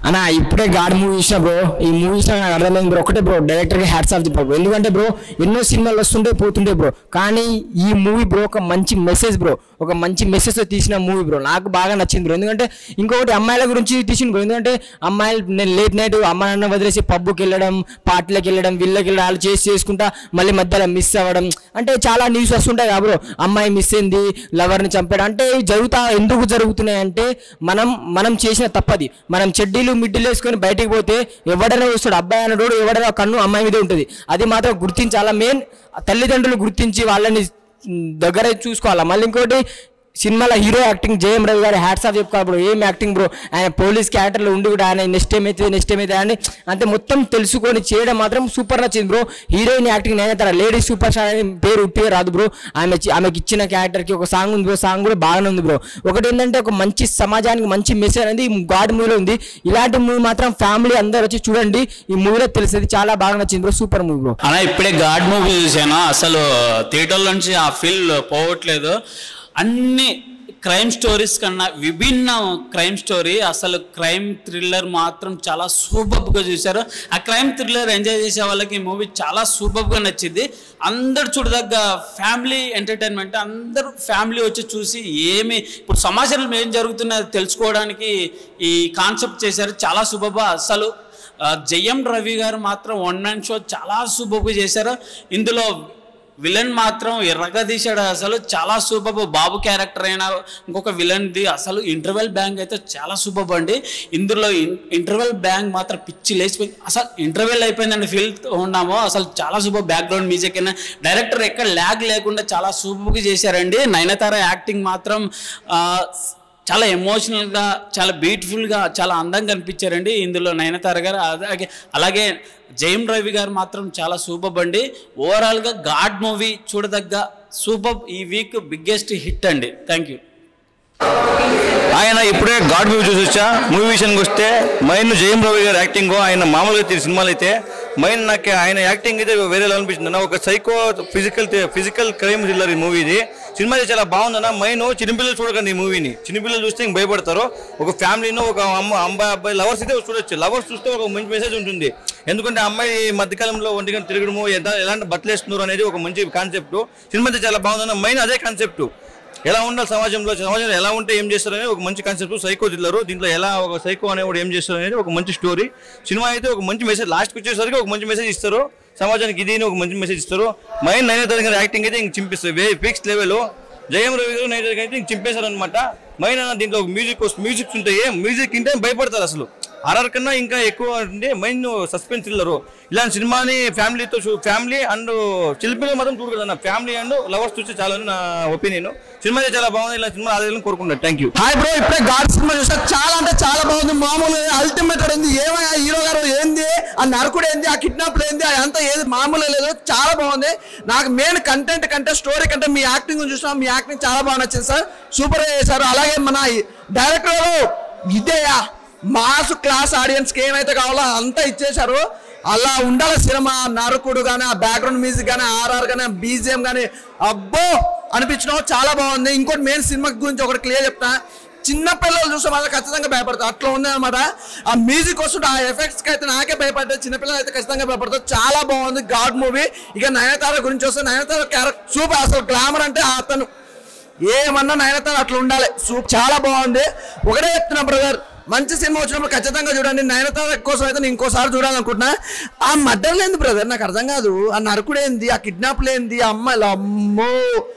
అన్న ఇప్పుడే God movie చూసిన బ్రో ఈ మూవీ చూసిన నాకు అర్థమైంది బ్రో ఒకటే బ్రో డైరెక్టర్ కి హ్యాట్స్ ఆఫ్ ది బ్రో ఎందుకంటే బ్రో ఎన్నో సినిమాలు వస్తుంటే పోతుంటే బ్రో కానీ ఈ మూవీ బ్రో ఒక మంచి మెసేజ్ బ్రో ఒక మంచి మెసేజ్ తో తీసిన మూవీ బ్రో నాకు బాగా నచ్చింది బ్రో ఎందుకంటే ఇంకొకటి అమ్మాయిల గురించి తీసింది బ్రో ఎందుకంటే అమ్మాయిలు నేను లేట్ నైట్ అమ్మ నాన్న వదిలేసి పబ్బుకి వెళ్ళడం పార్టీలకు వెళ్ళడం వీళ్ళకి వెళ్ళడం వాళ్ళు చేసి చేసుకుంటా మళ్ళీ మధ్యలో మిస్ అవ్వడం అంటే చాలా న్యూస్ వస్తుంటాయి కదా బ్రో అమ్మాయి మిస్ అయింది లవర్ని చంపాడు అంటే ఇవి జరుగుతా ఎందుకు జరుగుతున్నాయి అంటే మనం మనం చేసిన తప్పది మనం చెడ్డీలు మిడ్డీలు వేసుకొని బయటికి పోతే ఎవడైనా వస్తాడు అబ్బాయి అన్నోడు ఎవడైనా కన్ను అమ్మాయి మీదే ఉంటుంది అది మాత్రం గుర్తించాలా మెయిన్ తల్లిదండ్రులు గుర్తించి వాళ్ళని మ్, దగ్గర చూసుకోవాలా మళ్ళీ ఇంకోటి సినిమాలో హీరో యాక్టింగ్ జయం రవి గారి హ్యాట్స్ ఆఫ్ చెప్పుకోవాలి బ్రో ఏం యాక్టింగ్ బ్రో ఆయన పోలీస్ క్యారెక్టర్లో ఉండి కూడా ఆయన నెక్స్ట్ టైం అయితే నెక్స్ట్ టైం అయితే అని అంటే మొత్తం తెలుసుకొని చేయడం మాత్రం సూపర్ నచ్చింది బ్రో హీరోయిన్ యాక్టింగ్ నేనే లేడీ సూపర్ స్టార్ అనే పేరు ఉట్టిగా రాదు బ్రో ఆమె చి- ఆమెకి ఇచ్చిన క్యారెక్టర్కి ఒక సాంగ్ ఉంది బ్రో సాంగ్ కూడా బాగానే ఉంది బ్రో ఒకటి ఏంటంటే ఒక మంచి సమాజానికి మంచి మెసేజ్ అనేది ఈ గాడ్ మూవీలో ఉంది ఇలాంటి మూవీ మాత్రం ఫ్యామిలీ అందరూ వచ్చి చూడండి ఈ మూవీలో తెలిసేది చాలా బాగా నచ్చింది బ్రో సూపర్ మూవీ బ్రో అన్న ఇప్పుడే గాడ్ మూవీ చూశాను అసలు థియేటర్ నుంచి ఆ ఫీల్ పోవట్లేదు అన్ని క్రైమ్ స్టోరీస్ కన్నా విభిన్న క్రైమ్ స్టోరీ అసలు క్రైమ్ థ్రిల్లర్ మాత్రం చాలా సూపర్గా చూశారు ఆ క్రైమ్ థ్రిల్లర్ ఎంజాయ్ చేసే వాళ్ళకి ఈ మూవీ చాలా సూపర్గా నచ్చింది అందరు చూడదగ్గ ఫ్యామిలీ ఎంటర్టైన్మెంట్ అందరూ ఫ్యామిలీ వచ్చి చూసి ఏమి ఇప్పుడు సమాజంలో ఏం జరుగుతున్నదో తెలుసుకోవడానికి ఈ కాన్సెప్ట్ చేశారు చాలా సూపర్గా అసలు ఆ, జయం రవి గారు మాత్రం వన్ మ్యాన్ షో చాలా సూపర్గా చేశారు ఇందులో విలన్ మాత్రం ఎర్రగా తీశాడు అసలు చాలా సూపర్ బాబు క్యారెక్టర్ అయినా ఇంకొక విలన్ది అసలు ఇంటర్వెల్ బ్యాంక్ అయితే చాలా సూపర్ అండి ఇందులో ఇంటర్వెల్ బ్యాంక్ మాత్రం పిచ్చి లేచిపోయింది అసలు ఇంటర్వెల్ అయిపోయిందని ఫీల్ ఉన్నాము అసలు చాలా సూపర్ బ్యాక్గ్రౌండ్ మ్యూజిక్ అయినా డైరెక్టర్ ఎక్కడ ల్యాగ్ లేకుండా చాలా సూపర్గా చేశారండి నయనతార యాక్టింగ్ మాత్రం ఆ, చాలా ఎమోషనల్గా చాలా బ్యూటిఫుల్గా చాలా అందంగా కనిపించారండి ఇందులో నయనతార గారు అలాగే అలాగే జయం రవి గారు మాత్రం చాలా సూపర్ అండి ఓవరాల్గా గాడ్ మూవీ చూడదగ్గ సూపర్ ఈ వీక్ బిగ్గెస్ట్ హిట్ అండి థ్యాంక్ యూ ఆయన ఇప్పుడే గాడ్ మూవీ చూసి వచ్చా మూవీ విషయానికి వస్తే మైన్ జయం రవి గారి యాక్టింగ్ ఆయన మామూలుగా తీసిన సినిమాలు అయితే మైన్ నాకు ఆయన యాక్టింగ్ అయితే వేరే లెవెల్ అనిపించింది అన్న ఒక psycho physical physical crime thriller ఈ మూవీ ఇది సినిమా అయితే చాలా బాగుందన్న మైన్ చిన్నపిల్లలు చూడకండి ఈ మూవీని చిన్నపిల్లలు చూస్తే ఇంక భయపడతారు ఒక ఫ్యామిలీలో ఒక అమ్మ అమ్మాయి అబ్బాయి లవర్స్ అయితే చూడొచ్చు లవర్స్ చూస్తే ఒక మంచి మెసేజ్ ఉంటుంది ఎందుకంటే ఆ అమ్మాయి ఈ మధ్యకాలంలో ఒంటిగా తిరగడము ఎంత ఎలాంటి బట్టలు వేస్తున్నారు అనేది ఒక మంచి కాన్సెప్ట్ సినిమా అయితే చాలా బాగుందన్న మైన్ అదే కాన్సెప్ట్ ఎలా ఉండాలి సమాజంలో సమాజంలో ఎలా ఉంటే ఏం చేస్తారు అనేది ఒక మంచి కాన్సెప్ట్ సైకో థ్రిల్లర్ దీంట్లో ఎలా ఒక సైకో అనేవాడు ఏం చేస్తారు అనేది ఒక మంచి స్టోరీ సినిమా అయితే ఒక మంచి మెసేజ్ లాస్ట్కి వచ్చేసరికి ఒక మంచి మెసేజ్ ఇస్తారు సమాజానికి ఇది అని ఒక మంచి మెసేజ్ ఇస్తారు మైండ్ నైనా గారి యాక్టింగ్ అయితే ఇంక చింపిస్తారు వే ఫిక్స్ లెవెల్ జయం రవి గారు నైనా అయితే ఇంక చింపేశారు అనమాట మైన్ అన్న దీంట్లో మ్యూజిక్ మ్యూజిక్ ఉంటాయి మ్యూజిక్ వింటే భయపడతారు అసలు హర్రర్ కన్నా ఇంకా ఎక్కువ అంటే మైండ్ సస్పెన్స్ థ్రిల్లర్ ఇలాంటి సినిమాని ఫ్యామిలీతో చూ ఫ్యామిలీ అండ్ చిలిపిల్లలు మాత్రం చూడగలన్న ఫ్యామిలీ అండ్ లవర్స్ చూస్తే చాలా నా ఒపీనియన్ సినిమా అయితే చాలా బాగుంది ఇలా సినిమా ఆదాయాలను కోరుకుంటాను థ్యాంక్ యూ హాయ్ బ్రో ఇప్పుడే గాడ్ సినిమా చూసా చాలా అంటే చాలా బాగుంది మామూలు అల్టిమేట్ ఏంది ఏమయ్యా హీరో గారు ఏంది ఆ నరకుడు ఏంది ఆ కిడ్నాప్ ఏంది అంతా ఏది మామూలు లేదు చాలా బాగుంది నాకు మెయిన్ కంటెంట్ కంటే స్టోరీ కంటే మీ యాక్టింగ్ చూసినా మీ యాక్టింగ్ చాలా బాగా నచ్చింది సార్ సూపర్ చేశారు అలాగే మన డైరెక్టర్ గారు ఇదేయా మాస్ క్లాస్ ఆడియన్స్ కి ఏమైతే కావాలో అంతా ఇచ్చేశారు అలా ఉండాలి సినిమా నరకుడు కానీ ఆ బ్యాక్గ్రౌండ్ మ్యూజిక్ కానీ ఆర్ఆర్ కానీ బీజిఎం కానీ అబ్బో అనిపించడం చాలా బాగుంది ఇంకోటి మెయిన్ సినిమా గురించి ఒకటి క్లియర్ చెప్తా చిన్న పిల్లలు చూస్తే మాత్రం ఖచ్చితంగా భయపడతారు అట్లా ఉంది అనమాట ఆ మ్యూజిక్ వస్తుంటే ఆ ఎఫెక్ట్స్ కి అయితే నాకే భయపడ్డాయి చిన్నపిల్లలు అయితే ఖచ్చితంగా భయపడతారు చాలా బాగుంది గాడ్ మూవీ ఇక నయనతార గురించి వస్తే నయనతార క్యారెక్టర్ సూపర్ అసలు గ్లామర్ అంటే అతను ఏమన్నా నయనతార అట్లా ఉండాలి సూప్ చాలా బాగుంది ఒకటే చెప్తున్నా బ్రదర్ మంచి సినిమా వచ్చినప్పుడు ఖచ్చితంగా చూడండి నయనతార కోసం అయితే నేను ఇంకోసారి చూడాలనుకుంటున్నా ఆ మర్డర్ లేని బ్రదర్ నాకు అర్థం కాదు ఆ నరకుడు ఏంది ఆ కిడ్నాప్ లేనిది ఆ అమ్మాయిలు అమ్మో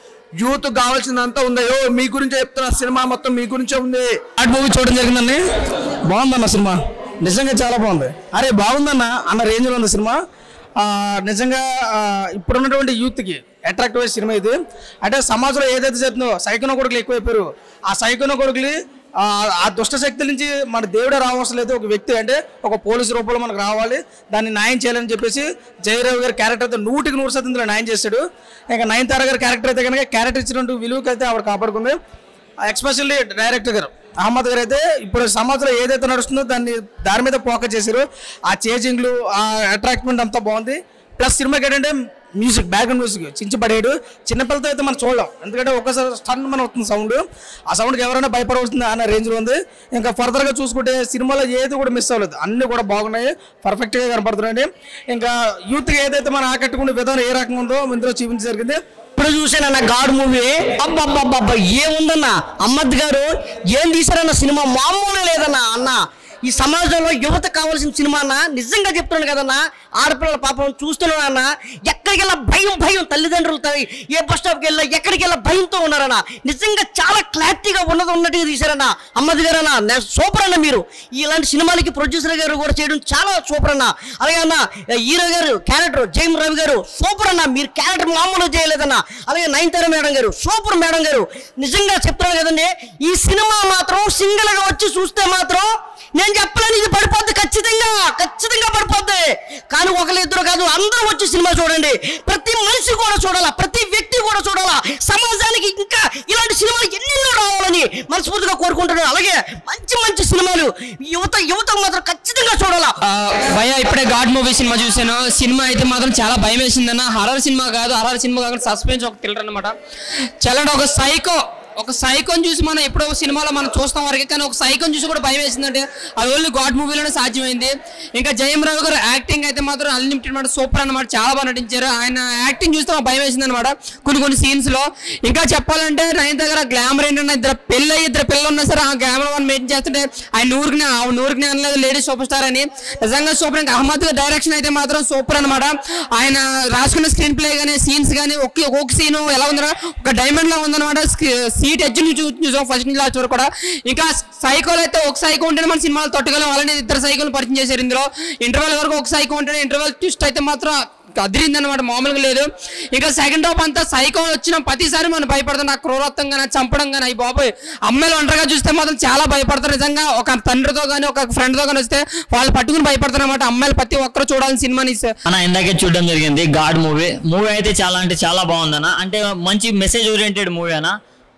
యూత్ కావాల్సిందంతా ఉందయ్యో మీ గురించే చెప్తున్నా సినిమా మొత్తం మీ గురించే ఉంది ఆర్ట్ మూవీ చూడడం జరిగిందండి బాగుందన్న సినిమా నిజంగా చాలా బాగుంది అరే బాగుందన్న అన్న రేంజ్లో ఉంది సినిమా ఆ, నిజంగా ఆ, ఇప్పుడున్నటువంటి యూత్కి అట్రాక్టివ్ అయ్యే సినిమా ఇది అంటే సమాజంలో ఏదైతే జరుగుతుందో సైకోన కొడుకులు ఎక్కువైపోయారు ఆ సైకోన కొడుకులు ఆ, ఆ దుష్ట శక్తుల నుంచి మన దేవుడే రావవసరం లేదు ఒక వ్యక్తి అంటే ఒక పోలీసు రూపంలో మనకు రావాలి దాన్ని న్యాయం చేయాలని చెప్పేసి జయరావు గారి క్యారెక్టర్ అయితే నూటికి నూరు శాతం ఇందులో న్యాయం చేశాడు ఇంకా నయనతార గారి క్యారెక్టర్ అయితే కనుక క్యారెక్టర్ ఇచ్చినట్టు విలువకి అయితే ఆవిడ కాపాడుకుంది ఎక్స్పెషల్లీ డైరెక్టర్ గారు అహ్మద్ గారు అయితే ఇప్పుడు సమాజంలో ఏదైతే నడుస్తుందో దాన్ని దాని మీద ఫోకస్ చేశారు ఆ చేంజింగ్లు ఆ అట్రాక్ట్మెంట్ అంతా బాగుంది ప్లస్ సినిమాకి ఏంటంటే మ్యూజిక్ బ్యాక్గ్రౌండ్ మ్యూజిక్ చించబడేడు చిన్నపిల్లతో అయితే మనం చూడలేం ఎందుకంటే ఒక్కసారి స్టన్ మన వస్తుంది సౌండ్ ఆ సౌండ్కి ఎవరైనా భయపడవస్తుంది అన్న రేంజ్లో ఉంది ఇంకా ఫర్దర్గా చూసుకుంటే సినిమాలో ఏది కూడా మిస్ అవ్వలేదు అన్నీ కూడా బాగున్నాయి పర్ఫెక్ట్గా కనపడుతున్నాయండి ఇంకా యూత్కి ఏదైతే మనం ఆకట్టుకునే విధానం ఏ రకంగా ఉందో ఇందులో చూపించ జరిగింది ఇప్పుడు చూసానన్న గాడ్ మూవీ అబ్బబ్బబ్బబ్బ ఏముందన్న అమ్మద్ గారు ఏం తీశారన్న సినిమా మామూలు లేదన్న అన్న ఈ సమాజంలో యువత కావాల్సిన సినిమా అన్న నిజంగా చెప్తున్నాను కదన్న ఆడపిల్లల పాపం చూస్తున్నాను అన్న ఎక్కడికి వెళ్ళా భయం భయం తల్లిదండ్రులతో ఏ బస్ స్టాప్కి వెళ్ళా ఎక్కడికి వెళ్ళా భయంతో ఉన్నారన్న నిజంగా చాలా క్లారిటీగా ఉన్నది ఉన్నట్టుగా తీశారన్న అమ్మద్ గారు అన్న సూపర్ అన్న మీరు ఇలాంటి సినిమాలకి ప్రొడ్యూసర్ గారు కూడా చేయడం చాలా సూపర్ అన్న అలాగే అన్న హీరో గారు క్యారెక్టర్ జైమ్ రవి గారు సూపర్ అన్న మీరు క్యారెక్టర్ మామూలు చేయలేదన్న అలాగే నయనతార మేడం గారు సూపర్ మేడం గారు నిజంగా చెప్తున్నాను కదండి ఈ సినిమా మాత్రం సింగిల్ గా వచ్చి చూస్తే మాత్రం నేను చెప్పలేను ఇది పడిపోద్ది ఖచ్చితంగా ఖచ్చితంగా పడిపోద్ది కానీ ఒకళ్ళు ఇద్దరు కాదు అందరూ వచ్చి సినిమా చూడండి ప్రతి మనిషి కూడా చూడాలా ప్రతి వ్యక్తి కూడా చూడాలా సమాజానికి ఇంకా ఇలాంటి సినిమాలు ఎన్నెన్నో రావాలని మనస్ఫూర్తిగా కోరుకుంటున్నాను అలాగే మంచి మంచి సినిమాలు యువత యువత మాత్రం ఖచ్చితంగా చూడాలా భయ ఇప్పుడే గాడ్ మూవీ సినిమా చూశాను సినిమా అయితే మాత్రం చాలా భయం వేసిందన్న హర్రర్ సినిమా కాదు హర్రర్ సినిమా కాకుండా సస్పెన్స్ ఒక థ్రిల్లర్ అనమాట చల్లడం ఒక సైకో ఒక సైకోని చూసి మనం ఎప్పుడో ఒక సినిమాలో మనం చూస్తాం వరకే కానీ ఒక సైకోని చూసి కూడా భయం వేసిందంటే అది ఓన్లీ గాడ్ మూవీలోనే సాధ్యమైంది ఇంకా జయం రావు గారు యాక్టింగ్ అయితే మాత్రం అన్లిమిటెడ్ మాట సూపర్ అన్నమాట చాలా బాగా నటించారు ఆయన యాక్టింగ్ చూస్తే మాకు భయం వేసింది అనమాట కొన్ని కొన్ని సీన్స్ లో ఇంకా చెప్పాలంటే నైన్ దగ్గర గ్లామర్ ఏంటంటే ఇద్దరు పెళ్ళి అయ్యి ఇద్దరు పిల్లలు ఉన్నా సరే ఆ గ్లామర్ వన్ మెయింటైన్ చేస్తుంటే ఆయన నూరుకి నూరుకి అనలేదు లేడీ సూపర్ స్టార్ అని నిజంగా సూపర్ ఇంకా అహ్మద్ డైరెక్షన్ అయితే మాత్రం సూపర్ అనమాట ఆయన రాసుకున్న స్క్రీన్ ప్లే కానీ సీన్స్ కానీ ఒక్క ఒక్కొక్క సీన్ ఎలా ఉందన్నా ఒక డైమండ్ లా ఉందన్నమాట సీట్ ఎడ్జ్ నుంచి చూసాం ఫస్ట్ నుంచి లాస్ట్ వరకు కూడా ఇంకా సైకోలు అయితే ఒక సైకో ఉంటేనే మన సినిమాలు తట్టుకోలేం అలానే ఇద్దరు సైకోలు పరిచయం చేశారు ఇందులో ఇంటర్వెల్ వరకు ఒక సైకో ఉంటేనే ఇంటర్వెల్ ట్విస్ట్ అయితే మాత్రం అదిరింది అనమాట మామూలుగా లేదు ఇంకా సెకండ్ హాఫ్ అంతా సైకో వచ్చిన ప్రతిసారి మనం భయపడతాం నాకు క్రూరత్వం కానీ చంపడం కానీ అయ్యి బాబోయ్ అమ్మాయిలు ఒంటరిగా చూస్తే మాత్రం చాలా భయపడతారు నిజంగా ఒక తండ్రితో కానీ ఒక ఫ్రెండ్తో కానీ వస్తే వాళ్ళు పట్టుకుని భయపడతారు అనమాట అమ్మాయిలు ప్రతి ఒక్కరు చూడాలని సినిమాని అన్న ఇందాకే చూడడం జరిగింది గాడ్ మూవీ మూవీ అయితే చాలా అంటే చాలా బాగుందన్న అంటే మంచి మెసేజ్ ఓరియంటెడ్ మూవీ అన్న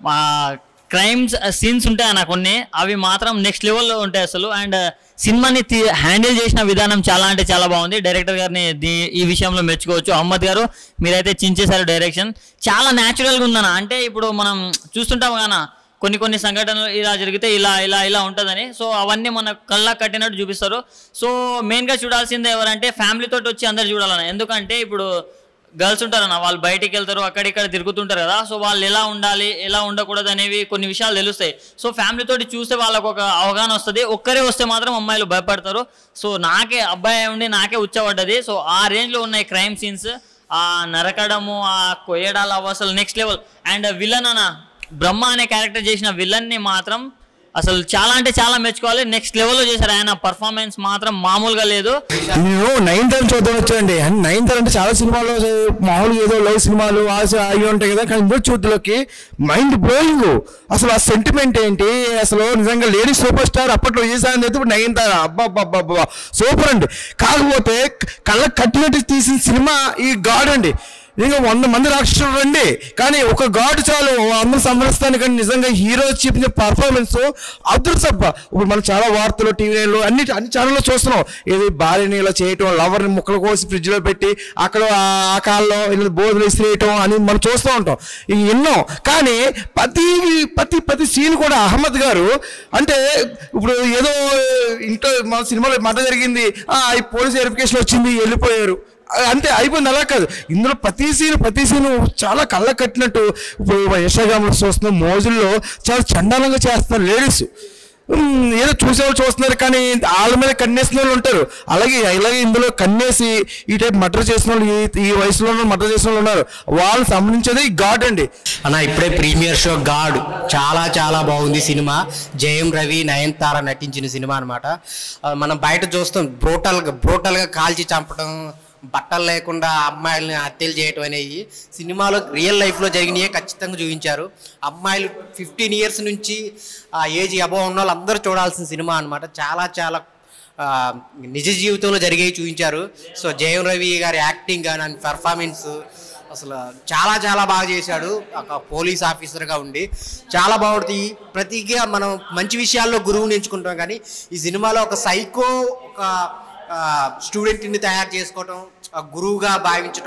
క్రైమ్స్ సీన్స్ ఉంటాయి అన్న కొన్ని అవి మాత్రం నెక్స్ట్ లెవెల్లో ఉంటాయి అసలు అండ్ సినిమాని హ్యాండిల్ చేసిన విధానం చాలా అంటే చాలా బాగుంది డైరెక్టర్ గారిని దీ- ఈ విషయంలో మెచ్చుకోవచ్చు అహ్మద్ గారు మీరైతే చించేశారు డైరెక్షన్ చాలా న్యాచురల్గా ఉందన్న అంటే ఇప్పుడు మనం చూస్తుంటాం కానా కొన్ని కొన్ని సంఘటనలు ఇలా జరిగితే ఇలా ఇలా ఇలా ఉంటుందని సో అవన్నీ మన కళ్ళ కట్టినట్టు చూపిస్తారు సో మెయిన్గా చూడాల్సింది ఎవరంటే ఫ్యామిలీ తోటి వచ్చి అందరు చూడాలన్న ఎందుకంటే ఇప్పుడు గర్ల్స్ ఉంటారన్న వాళ్ళు బయటికి వెళ్తారు అక్కడిక్కడ తిరుగుతుంటారు కదా సో వాళ్ళు ఎలా ఉండాలి ఎలా ఉండకూడదు అనేవి కొన్ని విషయాలు తెలుస్తాయి సో ఫ్యామిలీ తోటి చూస్తే వాళ్ళకు ఒక అవగాహన వస్తుంది ఒక్కరే వస్తే మాత్రం అమ్మాయిలు భయపడతారు సో నాకే అబ్బాయి ఉండి నాకే ఉచ్చబడ్డది సో ఆ రేంజ్లో ఉన్నాయి క్రైమ్ సీన్స్ ఆ నరకడము ఆ కొయ్యడాలు అవ్వ అసలు నెక్స్ట్ లెవెల్ అండ్ విలన్ అన్న బ్రహ్మ అనే క్యారెక్టర్ చేసిన విలన్ని మాత్రం అసలు చాలా అంటే చాలా మెచ్చుకోవాలి నెక్స్ట్ లెవెల్లో చేశారు ఆయన పర్ఫార్మెన్స్ మాత్రం మామూలుగా లేదు నేను నైన్ టైం చూద్దాం వచ్చానండి అండ్ నైన్ టైం అంటే చాలా సినిమాలు మామూలుగా ఏదో లవ్ సినిమాలు ఆశ అవి ఉంటాయి కదా కానీ ఇందులో చూద్దులోకి మైండ్ బ్లోయింగ్ అసలు ఆ సెంటిమెంట్ ఏంటి అసలు నిజంగా లేడీ సూపర్ స్టార్ అప్పట్లో చేశారని అయితే ఇప్పుడు నైన్ తార అబ్బా అబ్బా అబ్బా సూపర్ అండి కాకపోతే కళ్ళకి కట్టినట్టు తీసిన సినిమా ఈ గాడ్ అండి ఇంకా వంద మంది రాక్షసులు రండి కానీ ఒక గాడ్ చాలు అందరూ సంబరిస్తానికి నిజంగా హీరో చెప్పిన పర్ఫార్మెన్స్ అదృష్టబ్బ ఇప్పుడు మనం చాలా వార్తలు టీవీలో అన్ని అన్ని ఛానల్లో చూస్తున్నాం ఏది భార్యని ఇలా చేయటం లవర్ని ముక్కలు కోసి ఫ్రిడ్జ్లో పెట్టి అక్కడ ఆ- ఆ కాల్లో ఇలా బోధులు ఇసిరేయటం అని మనం చూస్తూ ఉంటాం ఇవి ఎన్నో కానీ ప్రతి ప్రతి ప్రతి సీన్ కూడా అహ్మద్ గారు అంటే ఇప్పుడు ఏదో ఇంట్లో మన సినిమాలో మాట జరిగింది ఆ, ఈ పోలీస్ వెరిఫికేషన్ వచ్చింది వెళ్ళిపోయారు అంతే అయిపోయింది అలా కాదు ఇందులో ప్రతి సీన్ ప్రతి సీన్ చాలా కళ్ళ కట్టినట్టు ఇప్పుడు యశాగాములు చూస్తున్న మోజుల్లో చాలా చండాలంగా చేస్తున్నారు లేడీస్ ఉమ్, ఏదో చూసేవాళ్ళు చూస్తున్నారు కానీ వాళ్ళ మీద కన్నేసిన వాళ్ళు ఉంటారు అలాగే అలాగే ఇందులో కన్నేసి ఈ టైప్ మర్డర్ చేసిన వాళ్ళు ఈ- ఈ వయసులో మర్డర్ చేసిన వాళ్ళు ఉన్నారు వాళ్ళకి సంబంధించేది ఈ గాడ్ అండి అన్న ఇప్పుడే ప్రీమియర్ షో గాడ్ చాలా చాలా బాగుంది సినిమా జయం రవి నయనతార నటించిన సినిమా అనమాట మనం బయట చూస్తాం బ్రోటల్గా బ్రోటల్గా కాల్చి చంపడం బట్టలు లేకుండా అమ్మాయిలని హత్యలు చేయటం అనేవి సినిమాలో రియల్ లైఫ్లో జరిగినాయే ఖచ్చితంగా చూపించారు అమ్మాయిలు ఫిఫ్టీన్ ఇయర్స్ నుంచి ఆ ఏజ్ అబవ్ ఉన్న వాళ్ళు అందరూ చూడాల్సిన సినిమా అనమాట చాలా చాలా ఆ, నిజ జీవితంలో జరిగేవి చూపించారు సో జయం రవి గారి యాక్టింగ్ కానీ పెర్ఫార్మెన్స్ అసలు చాలా చాలా బాగా చేశాడు ఒక పోలీస్ ఆఫీసర్గా ఉండి చాలా బాగుంటుంది ప్రతిగా మనం మంచి విషయాల్లో గురువుని ఎంచుకుంటాం కానీ ఈ సినిమాలో ఒక సైకో ఒక స్టూడెంట్ని తయారు చేసుకోవటం ఆ గురువుగా భావించడం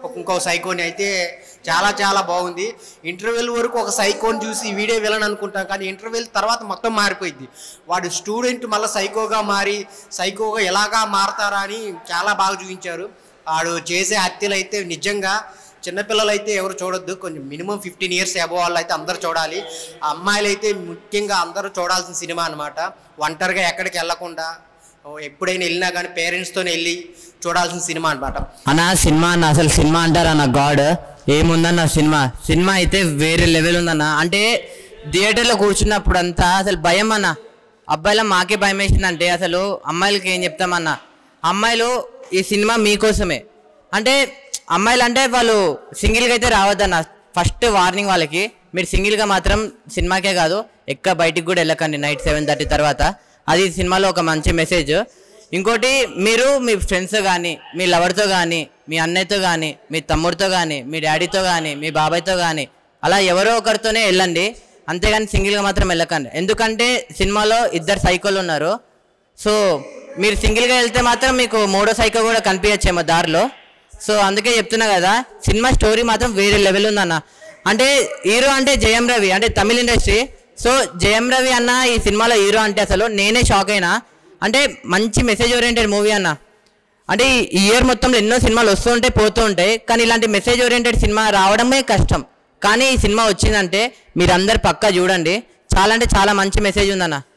ఒక ఇంకో సైకోని అయితే చాలా చాలా బాగుంది ఇంటర్వెల్ వరకు ఒక సైకోని చూసి వీడే విలన్ అనుకుంటాం కానీ ఇంటర్వెల్ తర్వాత మొత్తం మారిపోయింది వాడు స్టూడెంట్ మళ్ళీ సైకోగా మారి సైకోగా ఎలాగా మారతారా అని చాలా బాగా చూపించారు వాడు చేసే హత్యలు అయితే నిజంగా చిన్నపిల్లలు అయితే ఎవరు చూడొద్దు కొంచెం మినిమం ఫిఫ్టీన్ ఇయర్స్ అబో వాళ్ళు అయితే అందరూ చూడాలి ఆ అమ్మాయిలు అయితే ముఖ్యంగా అందరూ చూడాల్సిన సినిమా అనమాట ఒంటరిగా ఎక్కడికి వెళ్ళకుండా ఓ ఎప్పుడైనా వెళ్ళినా కానీ పేరెంట్స్తో వెళ్ళి చూడాల్సిన సినిమా అనమాట అన్న సినిమా అన్న అసలు సినిమా అంటారా అన్న గాడ్ ఏముందన్న సినిమా సినిమా అయితే వేరే లెవెల్ ఉందన్న అంటే థియేటర్లో కూర్చున్నప్పుడు అంతా అసలు భయం అన్న అబ్బాయిల మాకే భయం వేసిందంటే అసలు అమ్మాయిలకి ఏం చెప్తామన్న అమ్మాయిలు ఈ సినిమా మీకోసమే అంటే అమ్మాయిలు అంటే వాళ్ళు సింగిల్గా అయితే రావద్దన్న ఫస్ట్ వార్నింగ్ వాళ్ళకి మీరు సింగిల్గా మాత్రం సినిమాకే కాదు ఎక్క బయటికి కూడా వెళ్ళకండి నైట్ సెవెన్ థర్టీ తర్వాత అది ఈ సినిమాలో ఒక మంచి మెసేజ్ ఇంకోటి మీరు మీ ఫ్రెండ్స్ కానీ మీ లవర్తో కానీ మీ అన్నయ్యతో కానీ మీ తమ్ముడితో కానీ మీ డాడీతో కానీ మీ బాబాయ్తో కానీ అలా ఎవరో ఒకరితోనే వెళ్ళండి అంతేగాని సింగిల్గా మాత్రం వెళ్ళకండి ఎందుకంటే సినిమాలో ఇద్దరు సైకోలు ఉన్నారు సో మీరు సింగిల్గా వెళ్తే మాత్రం మీకు మూడో సైకో కూడా కనిపించచ్చేమో దారిలో సో అందుకే చెప్తున్నా కదా సినిమా స్టోరీ మాత్రం వేరే లెవెల్ ఉందన్న అంటే హీరో అంటే జయం రవి అంటే తమిళ ఇండస్ట్రీ సో జయం రవి అన్న ఈ సినిమాలో హీరో అంటే అసలు నేనే షాక్ అయినా అంటే మంచి మెసేజ్ ఓరియంటెడ్ మూవీ అన్న అంటే ఈ ఇయర్ మొత్తంలో ఎన్నో సినిమాలు వస్తూ ఉంటాయి పోతూ ఉంటాయి కానీ ఇలాంటి మెసేజ్ ఓరియంటెడ్ సినిమా రావడమే కష్టం కానీ ఈ సినిమా వచ్చిందంటే మీరందరు పక్కా చూడండి చాలా అంటే చాలా మంచి మెసేజ్ ఉందన్న